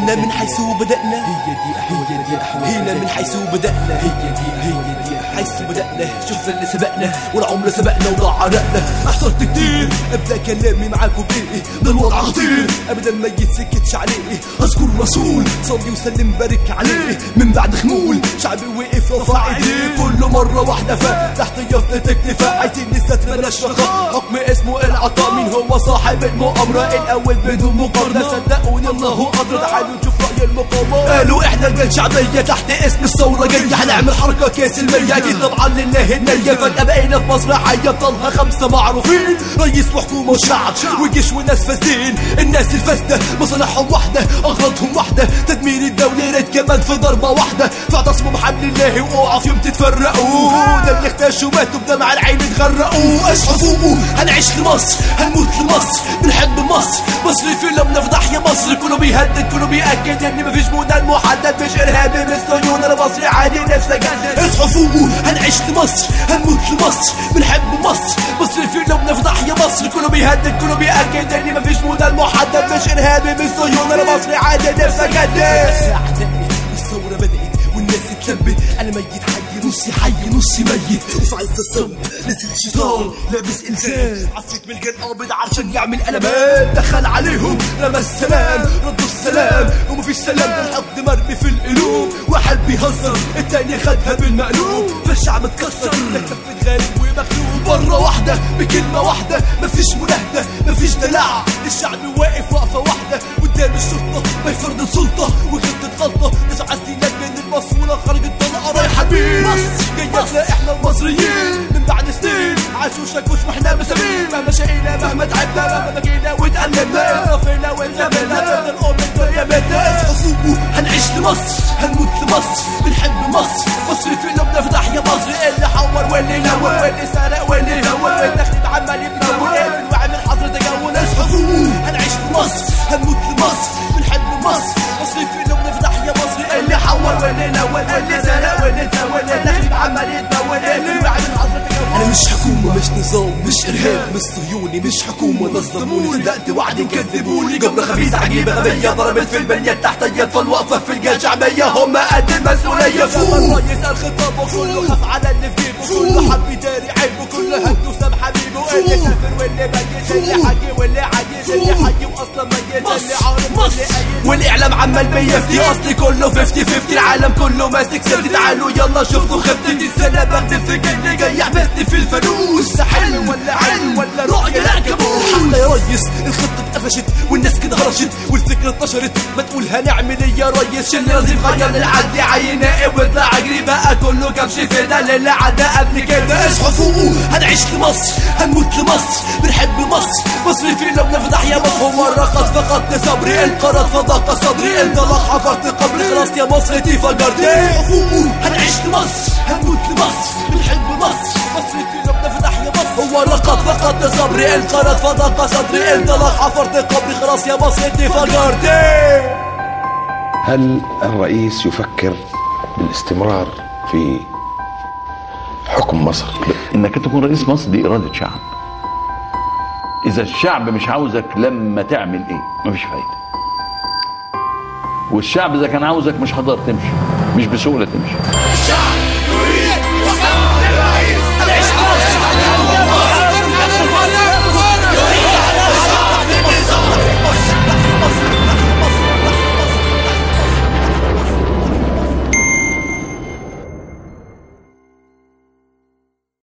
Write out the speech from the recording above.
هنا من حيث بدأنا هي دي هي دي أحوال هنا من حيث بدأنا هي دي هي دي حيث بدأنا شفنا اللي سبقنا والعمر سبقنا وضاع عرقنا احترت كتير ابدا كلامي معاكم بايه ده الوضع خطير ابدا ما يتسكتش عليه اذكر رسول صلي وسلم بارك عليه من بعد خمول شعبي وقف رفع ايديه كل مره واحده فتحت يافطه اكتفاء عايزين لسه تبلاش رخاء حكم اسمه العطاء مين هو صاحب المؤامره الاول بدون مقارنه صدقوني الله ادرى تعالوا نشوف راي المقاومه قالوا احنا رجال شعبيه تحت اسم الثوره جايه هنعمل حركه كاس المية اكيد طبعا لله النية فجاه بقينا في مصر حيه بطلها خمسه معروفين رئيس وحكومه وشعب وجيش وناس فاسدين الناس الفاسده مصالحهم واحده اغراضهم واحده تدمير الدوله يا ريت كمان في ضربه واحده فاعتصموا بحبل الله واوعوا في يوم تتفرقوا ده اللي اختشوا ماتوا بدمع العين اتغرقوا اصحوا فوقوا هنعيش لمصر هنموت لمصر بنحب مصر مصر في لم نفضح يا مصر كله بيهدد كله بيأكد ان مفيش موديل محدد مش ارهابي مش صهيون انا مصري عادي نفسي اجدد اصحوا فوقوا هنعيش لمصر هنموت لمصر بنحب مصر مصر في لم نفضح يا مصر كله بيهدد كله بيأكد ان مفيش موديل محدد مش ارهابي مش صهيون انا مصري عادي نفسي اجدد الساعة دقت والثورة بدأت والناس اتلبت انا ميت حي نصي حي نصي ميت وفي عز الصمت نزل شيطان لابس انسان عفريت من الجن قابض عشان يعمل قلبان دخل عليهم رمى السلام ردوا السلام ومفيش سلام ده الحقد مرمي في القلوب واحد بيهزر التاني خدها بالمقلوب فالشعب اتكسر ده كفة غالب ومغلوب مرة واحدة بكلمة واحدة مفيش مناهدة مفيش دلع الشعب واقف وقفة واحدة قدام الشرطة ما يفرض السلطة وغلطت غلطة ناس عايزين من المصونة خرجت طلقة رايحة بيه مصر جاية تلاقي احنا المصريين من بعد سنين عاشوا شكوش واحنا مسامين مهما شقينا مهما تعبنا مهما بقينا واتألمنا صفينا واتجبنا تفضل الأم الدنيا بدنا اصحوا فوقوا هنعيش لمصر هنموت لمصر بنحب مصر مصر في لو بنفضح يا مصر اللي حور واللي نور واللي سرق واللي هور والتخريب عمال يتنور في الوعي من حظر تجول اصحوا فوقوا هنعيش لمصر هنموت لمصر بنحب مصر مصر في لو بنفضح يا مصر اللي حور واللي نور واللي سرق واللي تهور والتخريب عمال يتنور في الوعي من حظر تجول انا مش حكومه مش نظام مش ارهاب مش صهيوني مش حكومه نظموني صدقت وعدي كذبوني جبر خبيث عجيبه غبيه ضربت في البنيه التحتيه فالوقفه في الجيش شعبيه هم قد المسؤوليه فوق الرئيس الخطاب وكله خاف على اللي في جيبه كله حب يداري عيبه كله هد وسام حبيبه اللي سافر واللي ميت اللي حي واللي عايز اللي حي واصلا ميت اللي عارف واللي قايل والاعلام عمال بيفتي اصلي كله 50 50 العالم كله ماسك سيرتي تعالوا يلا شفتوا خفتي دي السنه بخدم في جني جاي حبستي في الفانوس حلو ولا علم ولا رؤية لا كابوس حتى يا ريس الخطة اتقفشت والناس كده هرشت والفكرة انتشرت ما تقول هنعمل ايه يا ريس شل رزيف غير للعدي عين نائب واطلع اجري بقى كله كبش في ده للي عدى قبل كده اصحوا فوقوا هنعيش لمصر هنموت لمصر بنحب مصر مصر في لو بنفضح يا مصر هو الرقص فقدت صبري القرض فضاق صدري انطلق حفرت قبري خلاص يا مصر دي فجرت اصحوا فوقوا هنعيش لمصر هنموت لمصر بنحب مصر مصر في لو بنفضح يا مصر هو الرقص فقدت صبري القرض فضاق صدري انطلق حفرت قبري خلاص يا مصر دي فجرت هل الرئيس يفكر بالاستمرار في حكم مصر انك تكون رئيس مصر دي اراده شعب اذا الشعب مش عاوزك لما تعمل ايه مفيش فايده والشعب اذا كان عاوزك مش هتقدر تمشي مش بسهوله تمشي الشعب يريد